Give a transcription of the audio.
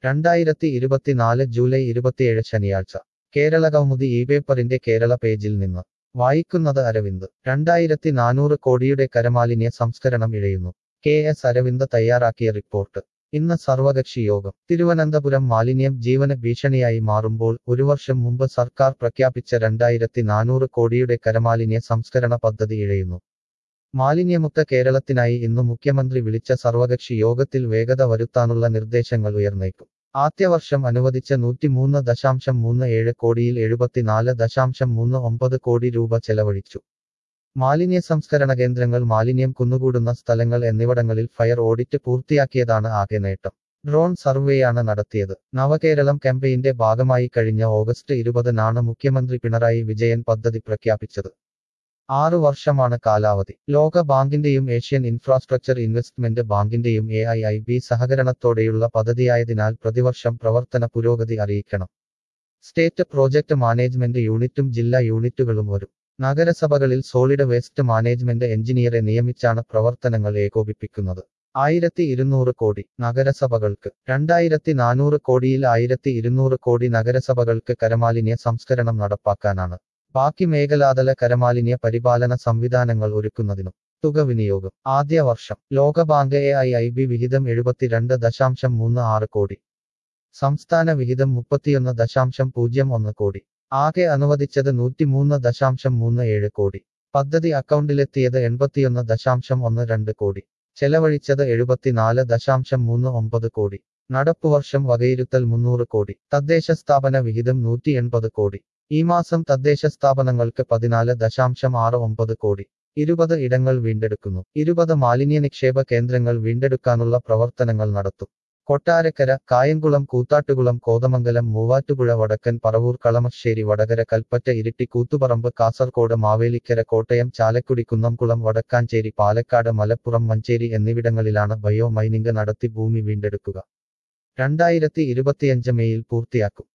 രണ്ടായിരത്തി ഇരുപത്തിനാല് ജൂലൈ ഇരുപത്തിയേഴ് ശനിയാഴ്ച കേരള കൗമുദി ഈ പേപ്പറിന്റെ കേരള പേജിൽ നിന്ന് വായിക്കുന്നത് അരവിന്ദ് രണ്ടായിരത്തി നാനൂറ് കോടിയുടെ കരമാലിന്യ സംസ്കരണം ഇഴയുന്നു കെ എസ് അരവിന്ദ് തയ്യാറാക്കിയ റിപ്പോർട്ട് ഇന്ന് സർവകക്ഷി യോഗം തിരുവനന്തപുരം മാലിന്യം ജീവന ഭീഷണിയായി മാറുമ്പോൾ ഒരു വർഷം മുമ്പ് സർക്കാർ പ്രഖ്യാപിച്ച രണ്ടായിരത്തി നാനൂറ് കോടിയുടെ കരമാലിന്യ സംസ്കരണ പദ്ധതി ഇഴയുന്നു മാലിന്യമുക്ത കേരളത്തിനായി ഇന്നു മുഖ്യമന്ത്രി വിളിച്ച സർവകക്ഷി യോഗത്തിൽ വേഗത വരുത്താനുള്ള നിർദ്ദേശങ്ങൾ ഉയർന്നേക്കും ആദ്യവർഷം അനുവദിച്ച നൂറ്റിമൂന്ന് ദശാംശം മൂന്ന് ഏഴ് കോടിയിൽ എഴുപത്തിനാല് ദശാംശം മൂന്ന് ഒമ്പത് കോടി രൂപ ചെലവഴിച്ചു മാലിന്യ സംസ്കരണ കേന്ദ്രങ്ങൾ മാലിന്യം കുന്നുകൂടുന്ന സ്ഥലങ്ങൾ എന്നിവിടങ്ങളിൽ ഫയർ ഓഡിറ്റ് പൂർത്തിയാക്കിയതാണ് ആകെ നേട്ടം ഡ്രോൺ സർവേയാണ് നടത്തിയത് നവകേരളം ക്യാമ്പയിന്റെ ഭാഗമായി കഴിഞ്ഞ ഓഗസ്റ്റ് ഇരുപതിനാണ് മുഖ്യമന്ത്രി പിണറായി വിജയൻ പദ്ധതി പ്രഖ്യാപിച്ചത് ആറു വർഷമാണ് കാലാവധി ലോക ബാങ്കിന്റെയും ഏഷ്യൻ ഇൻഫ്രാസ്ട്രക്ചർ ഇൻവെസ്റ്റ്മെന്റ് ബാങ്കിന്റെയും എ ഐ ഐ ബി സഹകരണത്തോടെയുള്ള പദ്ധതിയായതിനാൽ പ്രതിവർഷം പ്രവർത്തന പുരോഗതി അറിയിക്കണം സ്റ്റേറ്റ് പ്രോജക്ട് മാനേജ്മെന്റ് യൂണിറ്റും ജില്ലാ യൂണിറ്റുകളും വരും നഗരസഭകളിൽ സോളിഡ് വേസ്റ്റ് മാനേജ്മെന്റ് എഞ്ചിനീയറെ നിയമിച്ചാണ് പ്രവർത്തനങ്ങൾ ഏകോപിപ്പിക്കുന്നത് ആയിരത്തി ഇരുന്നൂറ് കോടി നഗരസഭകൾക്ക് രണ്ടായിരത്തി നാനൂറ് കോടിയിൽ ആയിരത്തി ഇരുന്നൂറ് കോടി നഗരസഭകൾക്ക് കരമാലിന്യ സംസ്കരണം നടപ്പാക്കാനാണ് ബാക്കി മേഖലാതല കരമാലിന്യ പരിപാലന സംവിധാനങ്ങൾ ഒരുക്കുന്നതിനും തുക വിനിയോഗം ആദ്യ വർഷം ലോകബാങ്ക് എ ഐ ഐ ബി വിഹിതം എഴുപത്തിരണ്ട് ദശാംശം മൂന്ന് ആറ് കോടി സംസ്ഥാന വിഹിതം മുപ്പത്തിയൊന്ന് ദശാംശം പൂജ്യം ഒന്ന് കോടി ആകെ അനുവദിച്ചത് നൂറ്റിമൂന്ന് ദശാംശം മൂന്ന് ഏഴ് കോടി പദ്ധതി അക്കൗണ്ടിലെത്തിയത് എൺപത്തിയൊന്ന് ദശാംശം ഒന്ന് രണ്ട് കോടി ചെലവഴിച്ചത് എഴുപത്തിനാല് ദശാംശം മൂന്ന് ഒമ്പത് കോടി നടപ്പുവർഷം വകയിരുത്തൽ മുന്നൂറ് കോടി തദ്ദേശ സ്ഥാപന വിഹിതം നൂറ്റി എൺപത് കോടി ഈ മാസം തദ്ദേശ സ്ഥാപനങ്ങൾക്ക് പതിനാല് ദശാംശം ആറ് ഒമ്പത് കോടി ഇരുപത് ഇടങ്ങൾ വീണ്ടെടുക്കുന്നു ഇരുപത് മാലിന്യ നിക്ഷേപ കേന്ദ്രങ്ങൾ വീണ്ടെടുക്കാനുള്ള പ്രവർത്തനങ്ങൾ നടത്തും കൊട്ടാരക്കര കായംകുളം കൂത്താട്ടുകുളം കോതമംഗലം മൂവാറ്റുപുഴ വടക്കൻ പറവൂർ കളമശ്ശേരി വടകര കൽപ്പറ്റ ഇരിട്ടി കൂത്തുപറമ്പ് കാസർകോട് മാവേലിക്കര കോട്ടയം ചാലക്കുടി കുന്നംകുളം വടക്കാഞ്ചേരി പാലക്കാട് മലപ്പുറം മഞ്ചേരി എന്നിവിടങ്ങളിലാണ് ബയോ മൈനിംഗ് നടത്തി ഭൂമി വീണ്ടെടുക്കുക രണ്ടായിരത്തി ഇരുപത്തിയഞ്ച് മെയിൽ പൂർത്തിയാക്കും